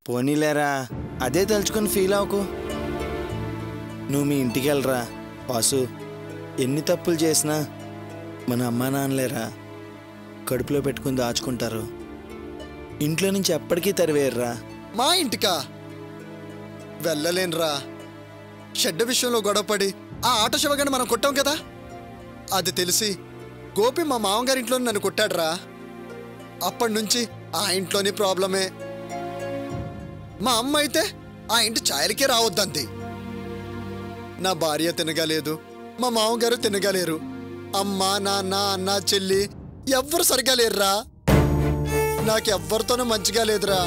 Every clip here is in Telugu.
పోనీలేరా అదే తలుచుకొని ఫీల్ అవ్వకు నువ్వు మీ ఇంటికి వెళ్ళరా వాసు ఎన్ని తప్పులు చేసినా మన అమ్మా నాన్నలేరా కడుపులో పెట్టుకుని దాచుకుంటారు ఇంట్లో నుంచి ఎప్పటికీ తరివేయర్రా మా ఇంటికా వెళ్ళలేనురా షెడ్ విషయంలో గొడవపడి ఆ ఆటో శివగాని మనం కొట్టాం కదా అది తెలిసి గోపి మా మామగారి ఇంట్లో నన్ను కొట్టాడురా అప్పటి నుంచి ఆ ఇంట్లోని ప్రాబ్లమే మా అమ్మ అయితే ఆ ఇంటి ఛాయలకే రావద్దంది నా భార్య తినగలేదు మా మామగారు తినగలేరు అమ్మ నాన్న అన్న చెల్లి ఎవ్వరు సరిగా లేరురా నాకెవ్వరితోనూ మంచిగా లేదురా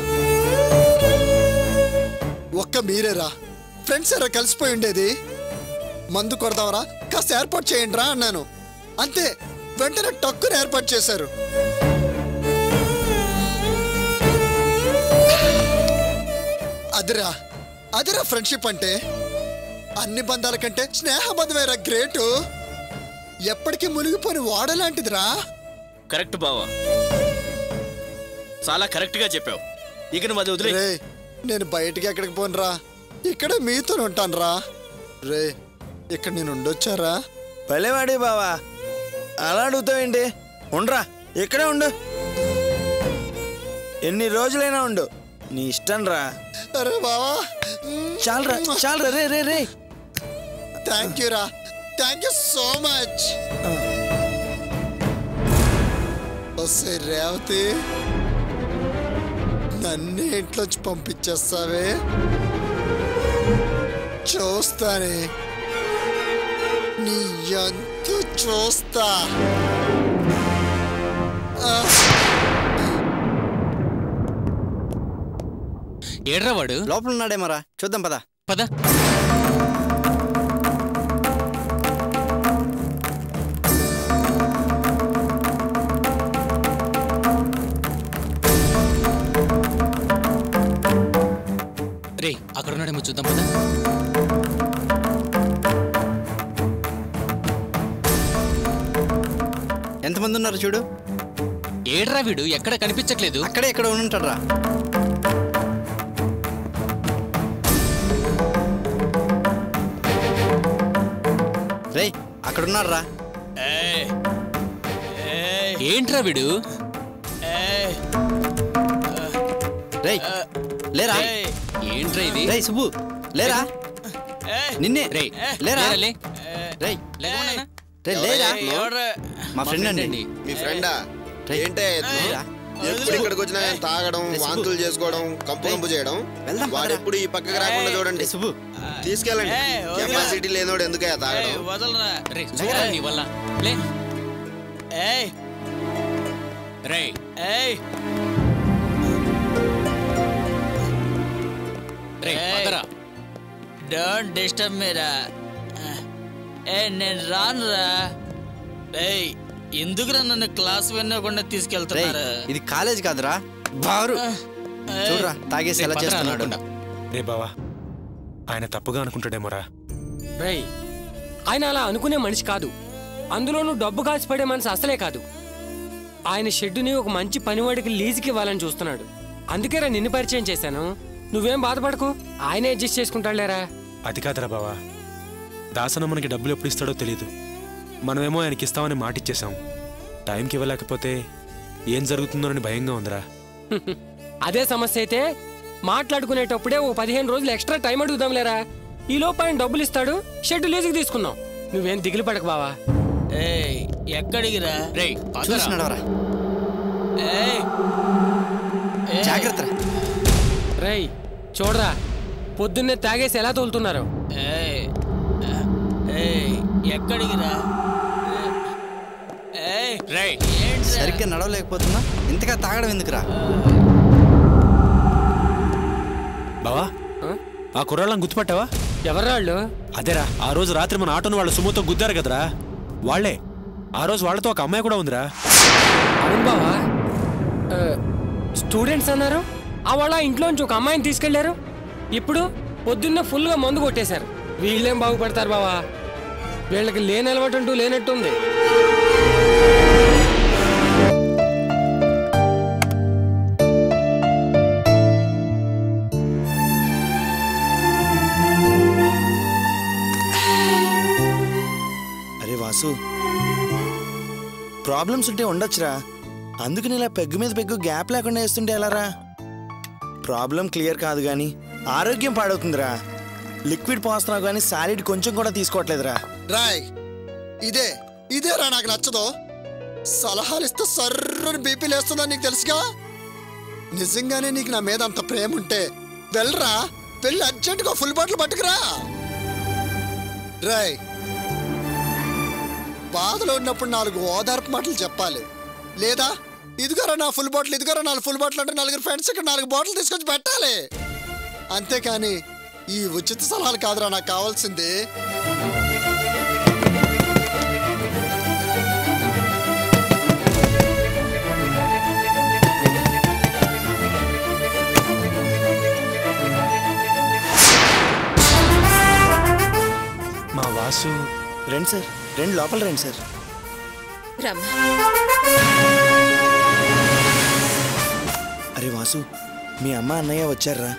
ఒక్క మీరేరా ఫ్రెండ్స్ ఎరా కలిసిపోయి ఉండేది మందు కొడదావరా కాస్త ఏర్పాటు చేయండి రా అన్నాను అంతే వెంటనే టక్కుని ఏర్పాటు చేశారు అదిరా అదిరా ఫ్రెండ్షిప్ అంటే అన్ని బంధాల కంటే స్నేహబంధమేరా గ్రేటు ఎప్పటికీ మునిగిపోని వాడలాంటిదిరా కరెక్ట్ బావా చాలా కరెక్ట్ గా చెప్పావు ఇక నువ్వు అది వదిలే రే నేను బయటికి ఎక్కడికి పోనురా ఇక్కడ మీతో ఉంటానురా రే ఇక్కడ నేను ఉండొచ్చారా భలేవాడి బావా అలా అడుగుతావేంటి ఉండరా ఇక్కడే ఉండు ఎన్ని రోజులైనా ఉండు నీ ఇష్టం రా అరే బావా చాలరా చాలరా రే రే రే థ్యాంక్ యూ రా థ్యాంక్ యూ సో మచ్ వస్తే రేవతి నన్ను ఇంట్లోంచి పంపించేస్తావే చూస్తానే నీ ఎంత చూస్తా ఆ. ఏడ్రా వాడు లోపల ఉన్నాడేమరా చూద్దాం పదా పద రే అక్కడ ఉన్నాడేమో చూద్దాం పద ఎంతమంది ఉన్నారు చూడు ఏడ్రా వీడు ఎక్కడ కనిపించట్లేదు అక్కడే ఇక్కడ ఉంటాడు రే అక్కడ ఉన్నాడు రా ఏయ్. ఏయ్. ఏంట్రా వీడు ఏయ్. రే లేరా ఏయ్. ఏంట్రా ఇది రే సుబ్బు లేరా ఏయ్. నిన్నే రే లేరా లేరా, లే రే లేకుండా రే లేరా ఏయ్, ఎవడ్రా? మా ఫ్రెండ్ అండి మీ ఫ్రెండా రేయ్, ఏంటే లేరా? ఎప్పుడు ఇక్కడికి వచ్చినా నేను తాగడం రేయ్, సుబ్బు. వాంతులు చేసుకోవడం కంపు కంపు చేయడం వెళ్దాం, వాడు పదరా. ఎప్పుడు ఈ పక్కకి రాకుండా చూడండి రే సుబ్బు తీసుకెళ్ళండి ఏయ్, వదిలేయ్. కెపాసిటీ లేనోడు ఎందుకయ్యా ఏయ్, తాగడం వదలరా రే చూడరా నీ వల్ల లే ఏయ్ రే ఏయ్ రే ఏయ్. పదరా డోంట్ డిస్టర్బ్ మీరా ఏ నేను రానురా ఏయ్ ఎందుకురా నన్ను క్లాస్ వినకుండా రే తీసుకెళ్తున్నారు ఇది కాలేజ్ కాదురా బారు ఏయ్, చూడరా తాగేసి రే, ఎలా పదరా చేస్తున్నాడు అనకుండా. రే బావా ఆయన తప్పుగా అనుకుంటాడేమోరా రేయ్ ఆయన అలా అనుకునే మనిషి కాదు అందులోనూ డబ్బు కాచిపడే మనిషి అసలే కాదు ఆయన షెడ్డుని ఒక మంచి పనివాడికి లీజుకి ఇవ్వాలని చూస్తున్నాడు అందుకేరా నిన్ను పరిచయం చేశాను నువ్వేం బాధపడకు ఆయనే అడ్జస్ట్ చేసుకుంటాడులేరా అది కాదురా బావా దాసన మనకి డబ్బులు ఎప్పుడు ఇస్తాడో తెలియదు మనమేమో ఆయనకి ఇస్తామని మాట ఇచ్చేసాం టైంకి ఇవ్వలేకపోతే ఏం జరుగుతుందోనని భయంగా ఉందిరా అదే సమస్య అయితే మాట్లాడుకునేటప్పుడే ఓ పదిహేను రోజులు ఎక్స్ట్రా టైం అడుగుదాంలేరా ఈ లోపు ఆయన డబ్బులు ఇస్తాడు షెడ్ లీజుకి తీసుకుందాం నువ్వేం దిగులు పడకు బావా ఏయ్ ఎక్కడికి రా రే చూసి నడవరా ఏయ్ ఏయ్, జాగ్రత్త రా. రేయ్ చూడరా పొద్దున్నే తాగేసి ఎలా తోలుతున్నారు ఏయ్ ఏయ్ ఎక్కడికి రా ఏయ్ రే ఏంట్రా సరిగ్గా నడవలేకపోతున్నా ఇంతగా తాగడం ఎందుకురా బావా ఆ? ఆ కుర్రాళ్ళని గుర్తుపట్టావా ఎవర్రాళ్ళు అదేరా ఆ రోజు రాత్రి మన ఆటోను వాళ్ళ సుమోతో గుద్దారు కదరా వాళ్ళే ఆ రోజు వాళ్ళతో ఒక అమ్మాయి కూడా ఉందిరా అవును బావా ఆ, స్టూడెంట్స్ అన్నారు ఆ వాళ్ళ ఇంట్లోంచి ఒక అమ్మాయిని తీసుకెళ్లారు ఇప్పుడు పొద్దున్నే ఫుల్గా మందు కొట్టేశారు వీళ్ళేం బాగుపడతారు బావా వీళ్ళకి లేని అలవాటు అంటూ లేనట్టుంది వాసు ప్రాబ్లమ్స్ ఉంటే ఉండొచ్చురా అందుకని ఇలా పెగ్గు మీద పెగ్గు గ్యాప్ లేకుండా వేస్తుంటే ఎలారా ప్రాబ్లం క్లియర్ కాదు కానీ ఆరోగ్యం పాడవుతుందిరా లిక్విడ్ పోస్తున్నావు కానీ సాలిడ్ కొంచెం కూడా తీసుకోవట్లేదురా రాయ్ ఇదే ఇదేరా నాకు నచ్చదు సలహాలు ఇస్తే సర్రని బీపీ లేస్తుందని నీకు తెలుసుగా నిజంగానే నీకు నా మీద అంత ప్రేమ ఉంటే వెళ్ళరా వెళ్ళి అర్జెంటుగా ఫుల్ బాటిల్ పట్టుకురా రాయ్ బాధలో ఉన్నప్పుడు నాలుగు ఓదార్పు మాటలు చెప్పాలి లేదా ఇదిగోరా నా ఫుల్ బాటిల్ ఇదిగోరా నాలుగు ఫుల్ బాటిల్ అంటే నలుగురు ఫ్రెండ్స్ ఇక్కడ నాలుగు బాటిల్ తీసుకొచ్చి పెట్టాలి అంతేకాని ఈ ఉచిత సలహాలు కాదురా నాకు కావాల్సింది మా వాసు రండి సార్ రండి లోపల రండి సార్ రమ్మా అరే వాసు మీ అమ్మ అన్నయ్య వచ్చారా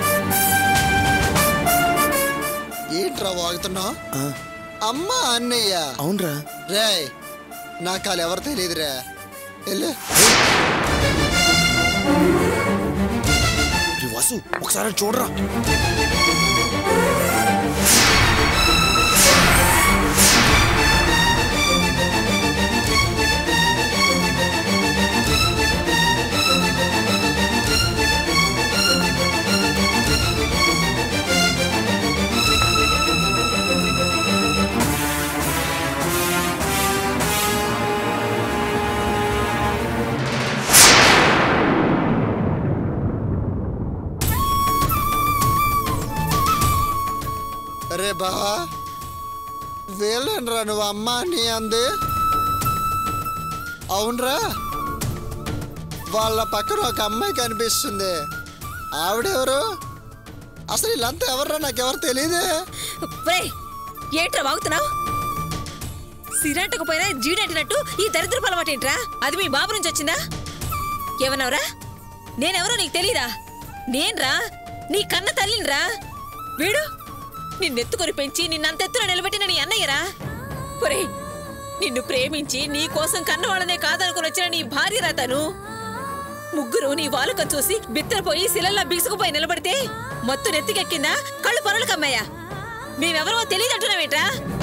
ఏంట్రా వాగుతున్నావు ఆ, అమ్మ అన్నయ్య అవునరా రేయ్ నాకు వాళ్ళు ఎవరు తెలియదురా వెళ్ళు రే వాసు ఒకసారి చూడరా రే బా వీళ్ళనరా నువ్వు అమ్మ నీ అంది అవునరా వాళ్ళ పక్కన ఒక అమ్మాయి కనిపిస్తుంది ఆవిడెవరు అసలు వీళ్ళంతా ఎవర్రా నాకెవరు తెలియదే ఒరేయ్, ఏంట్రా వాగుతున్నావు సిరంటకు పోయినా జీడెట్టినట్టు ఈ దరిద్ర అలవాటు ఏంట్రా అది మీ బాబు నుంచి వచ్చిందా ఏమన్నావురా నేనెవరో నీకు తెలీదా నేన్రా నీ కన్న తల్లినిరా వీడు నిన్నెత్తుకొని పెంచి నిన్నంతెత్తున నిలబెట్టిన నీ అన్నయ్యరా ఒరేయ్ నిన్ను ప్రేమించి నీ కోసం కన్నవాళ్ళనే కాదనుకుని వచ్చిన నీ భార్యరా తను ముగ్గురు నీ వాలుకం చూసి బిత్తరపోయి శిలల్లా బిగుసుకుపోయి నిలబడితే మత్తు నెత్తికెక్కిందా కళ్ళు పనులు కమ్మయ్యా మేమెవరో తెలియదంటున్నావేట్రా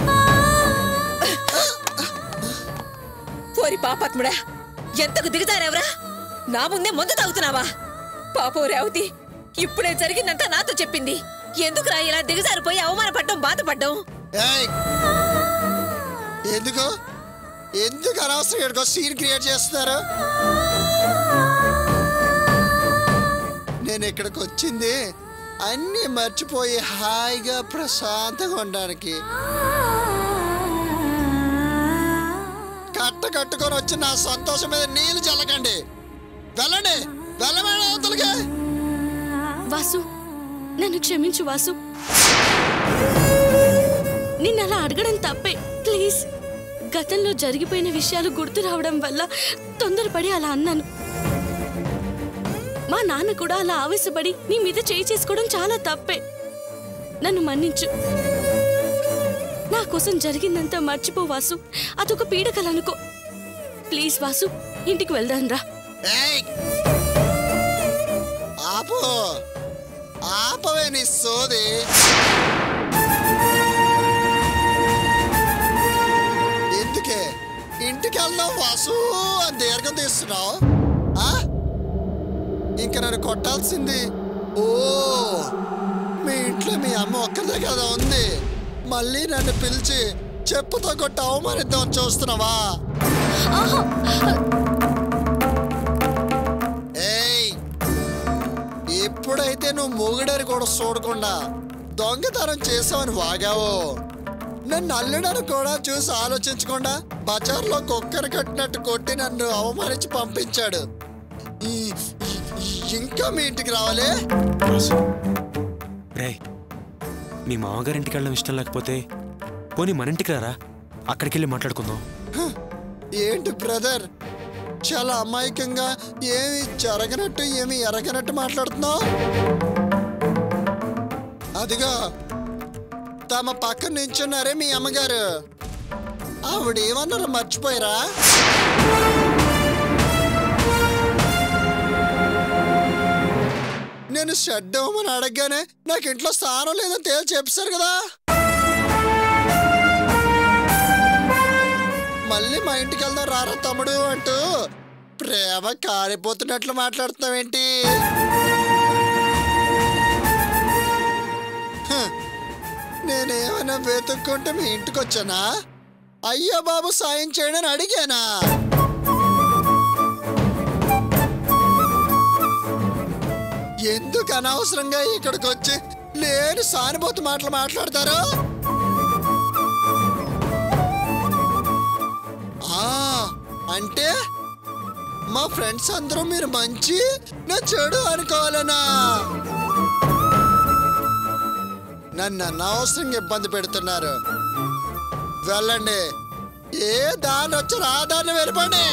పోరి పాపాత్ముడా ఎంతకు దిగుతారెవరా నా ముందే ముందు తాగుతున్నావా పాపో రేవతి ఇప్పుడే జరిగిందంతా నాతో చెప్పింది ఎందుకురా ఇలా దిగజారిపోయి అవమానపడ్డం బాధపడ్డం ఏయ్ ఎందుకు ఎందుకు అనవసరం ఇక్కడికి సీన్ క్రియేట్ చేస్తున్నారు నేను ఇక్కడికి వచ్చింది అన్నీ మర్చిపోయి హాయిగా ప్రశాంతంగా ఉండడానికి కట్ట కట్టుకొని వచ్చి నా సంతోషం మీద నీళ్లు చల్లకండి వెళ్ళండి వెళ్ళమేడ అవతలకి వాసు నన్ను క్షమించు వాసు నిన్ను అలా అడగడం తప్పే ప్లీజ్ గతంలో జరిగిపోయిన విషయాలు గుర్తు రావడం వల్ల తొందరపడి అలా అన్నాను మా నాన్న కూడా అలా ఆవేశపడి నీ మీద చేయి చేసుకోవడం చాలా తప్పే నన్ను మన్నించు నా కోసం జరిగిందంతా మర్చిపో వాసు అదొక పీడకలనుకో ప్లీజ్ వాసు ఇంటికి వెళ్దాం రా ఏయ్! ఆపు ఆపవే నీ సోది ఎందుకే ఇంటికి వెళ్దాం వాసు అని దీర్ఘం తీస్తున్నావు ఆ? ఇంక నన్ను కొట్టాల్సింది ఓ మీ ఇంట్లో మీ అమ్మ ఒక్కదే కదా ఉంది మళ్ళీ నన్ను పిలిచి చెప్పుతో కొట్టి అవమానిద్దామని చూస్తున్నావా ఏయ్ ఎప్పుడైతే నువ్వు మొగుడని కూడా చూడకుండా దొంగతనం చేసావని వాగావో నన్ను అల్లుడని కూడా చూసి ఆలోచించకుండా బజార్లో కుక్కను కట్టినట్టు కొట్టి నన్ను అవమానించి పంపించాడు ఈ- ఈ- ఇంకా మీ ఇంటికి రావాలి వాసు రే మీ మామగారింటికి వెళ్ళడం ఇష్టం లేకపోతే పోనీ మన ఇంటికి రారా అక్కడికి వెళ్ళి మాట్లాడుకుందాం ఏంటి బ్రదర్ చాలా అమాయకంగా ఏమి జరగనట్టు ఏమి ఎరగనట్టు మాట్లాడుతున్నావు అదిగో తమ పక్కన నించున్నారే మీ అమ్మగారు ఆవిడేమన్నారో మర్చిపోయారా నేను షెడ్ ఇవ్వమని అడగగానే నాకు ఇంట్లో స్థానం లేదని తేల్చి చెప్పారు కదా మళ్ళీ మా ఇంటికి వెళ్దాం రారా తమ్ముడు అంటూ ప్రేమ కారిపోతున్నట్లు మాట్లాడుతున్నావేంటి హ, నేనేమైనా వెతుక్కుంటే మీ ఇంటికి వచ్చానా అయ్యో బాబు సాయం చేయడం అని అడిగానా ఎందుకు అనవసరంగా ఇక్కడికి వచ్చి లేని సానుభూతి మాటలు మాట్లాడతారు ఆ, అంటే మా ఫ్రెండ్స్ అందరూ మీరు మంచి నా చెడు అనుకోవాలనా నన్ను అనవసరంగా ఇబ్బంది పెడుతున్నారు వెళ్ళండి ఏ దాన్ని వచ్చారు ఆ దాన్ని వెళ్ళిపోండి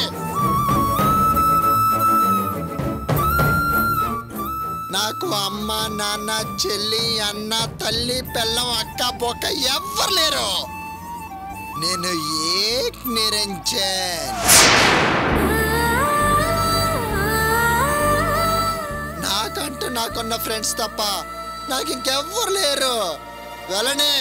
నాకు అమ్మ నాన్న చెల్లి అన్న తల్లి పెళ్ళం అక్క బొక్క ఎవ్వరు లేరు నేను ఏక్ నిరంజన్ నాకంటూ నాకున్న ఫ్రెండ్స్ తప్ప నాకు ఇంకెవ్వరు లేరు వెళ్ళనే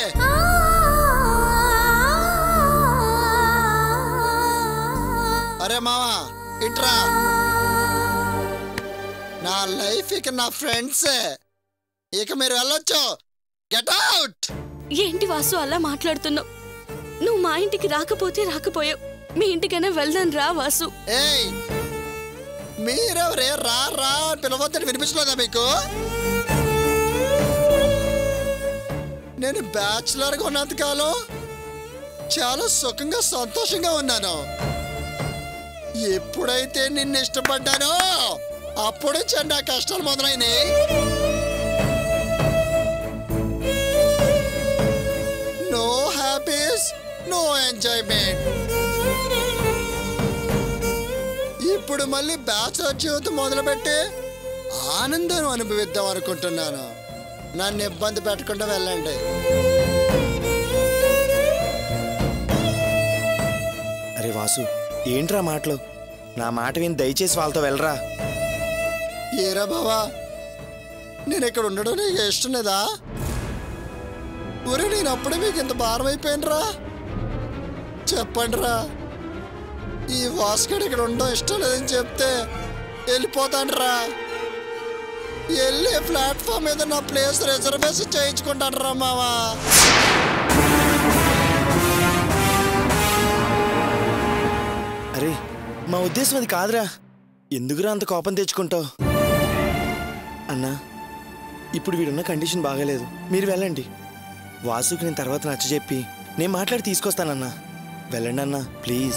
అరే మావా ఇట్రా నా లైఫ్ ఇక నా ఫ్రెండ్స్ ఇక మీరు వెళ్ళొచ్చు గెట్ అవుట్ ఏంటి వాసు అలా మాట్లాడుతున్నావు నువ్వు మా ఇంటికి రాకపోతే రాకపోయావు మీ ఇంటికైనా వెళ్దాం రా వాసు ఏయ్ మీరెవరే రా రా అని పిలవద్దని వినిపించలేదా మీకు నేను బ్యాచులర్గా ఉన్నంతకాలం చాలా సుఖంగా సంతోషంగా ఉన్నాను ఎప్పుడైతే నిన్ను ఇష్టపడ్డానో అప్పుడు నా కష్టాలు మొదలైనాయి నో హ్యాపీస్ నో ఎంజాయ్మెంట్ ఇప్పుడు మళ్ళీ బ్యాచులర్ జీవితం మొదలుపెట్టి ఆనందం అనుభవిద్దాం అనుకుంటున్నాను నన్ను ఇబ్బంది పెట్టకుండా వెళ్ళండి అరే వాసు ఏంట్రా మాటలు నా మాట విని దయచేసి వాళ్ళతో వెళ్ళరా ఏరా బావా నేను ఇక్కడ ఉండడం నీకు ఇష్టం లేదా ఊరే నేను అప్పుడే మీకు ఇంత భారం అయిపోయినరా చెప్పండి రా ఈ వాస్కడ్ ఇక్కడ ఉండడం ఇష్టం లేదని చెప్తే వెళ్ళిపోతాను రా వెళ్ళి ప్లాట్ఫామ్ మీద నా ప్లేస్ రిజర్వేషన్ చేయించుకుంటాను రా మావా అరే మా ఉద్దేశం అది కాదురా ఎందుకురా అంత కోపం తెచ్చుకుంటావు అన్నా ఇప్పుడు వీడున్న కండిషన్ బాగాలేదు మీరు వెళ్ళండి వాసుకి నేను తర్వాత నచ్చ చెప్పి నేను మాట్లాడి తీసుకొస్తానన్నా వెళ్ళండి అన్నా ప్లీజ్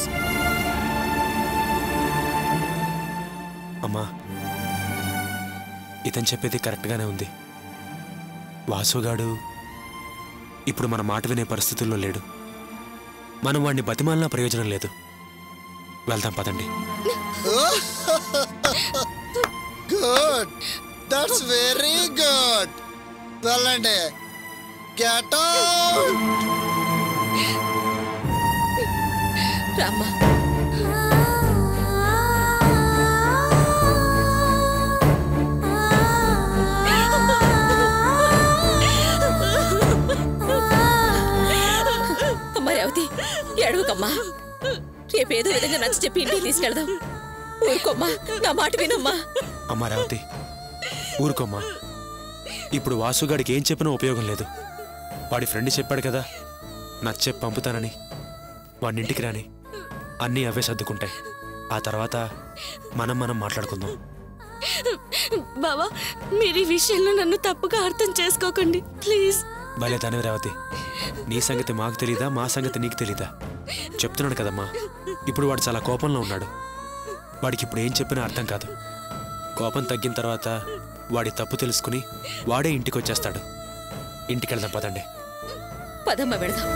అమ్మా ఇతను చెప్పేది కరెక్ట్గానే ఉంది వాసుగాడు ఇప్పుడు మన మాట వినే పరిస్థితుల్లో లేడు మనం వాడిని బతిమాలినా ప్రయోజనం లేదు వెళ్దాం పదండి గుడ్ దట్స్ వెరీ గుడ్ వెళ్ళండి గెట్ అవుట్ రామ్మా అమ్మా రేవతి ఎడవకమ్మా రేపేదో విధంగా నచ్చ చెప్పి ఇంటికి తీసుకెళ్దాం ఊరుకోమ్మా నా మాట వినమ్మా అమ్మా రేవతి ఊరుకోమ్మా ఇప్పుడు వాసుగాడికి ఏం చెప్పినా ఉపయోగం లేదు వాడి ఫ్రెండ్ చెప్పాడు కదా నచ్చెప్పి పంపుతానని వాడిని ఇంటికి రాని అన్నీ అవే సర్దుకుంటాయి ఆ తర్వాత మనం మనం మాట్లాడుకుందాం బావా మీరు ఈ విషయంలో నన్ను తప్పుగా అర్థం చేసుకోకండి ప్లీజ్ భలే దానివి రేవతి నీ సంగతి మాకు తెలీదా మా సంగతి నీకు తెలీదా చెప్తున్నాడు కదమ్మా ఇప్పుడు వాడు చాలా కోపంలో ఉన్నాడు వాడికి ఇప్పుడు ఏం చెప్పినా అర్థం కాదు కోపం తగ్గిన తర్వాత వాడి తప్పు తెలుసుకుని వాడే ఇంటికి వచ్చేస్తాడు ఇంటికి వెళ్దాం పదండి పదమ్మ వెళదాం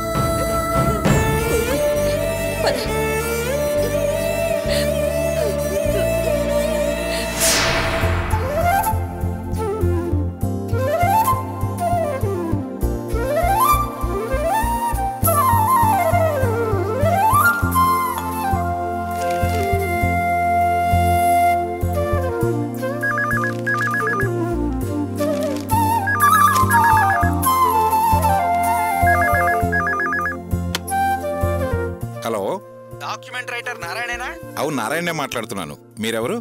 పద ఆ నారాయణనే మాట్లాడుతున్నాను మీరెవరు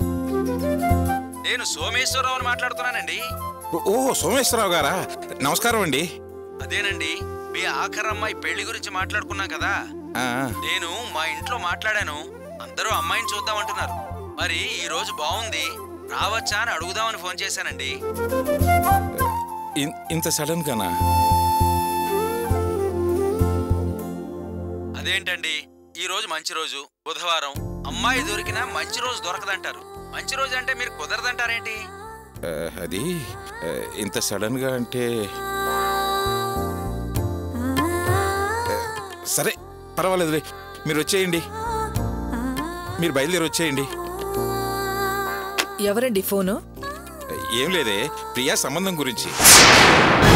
నేను సోమేశ్వరరావుని మాట్లాడుతున్నానండి ఓ- ఓహో సోమేశ్వరరావు గారా నమస్కారం అండి అదేనండి మీ ఆఖరి అమ్మాయి పెళ్లి గురించి మాట్లాడుకున్నాం కదా ఆ, నేను మా ఇంట్లో మాట్లాడాను అందరూ అమ్మాయిని చూద్దామంటున్నారు మరి ఈ రోజు బాగుంది రావచ్చా అని అడుగుదామని ఫోన్ చేశానండి ఇన్- ఇంత సడన్ గానా అదేంటండి ఈ రోజు మంచి రోజు బుధవారం అమ్మాయి దొరికినా మంచి రోజు దొరకదంటారు మంచి రోజు అంటే మీరు కుదరదంటారేంటి ఆ, అది ఆ, ఇంత సడన్ గా అంటే ఆ, సరే పర్వాలేదులే మీరు వచ్చేయండి మీరు బయలుదేరి వచ్చేయండి ఎవరండి ఫోను ఏం లేదే ప్రియా సంబంధం గురించి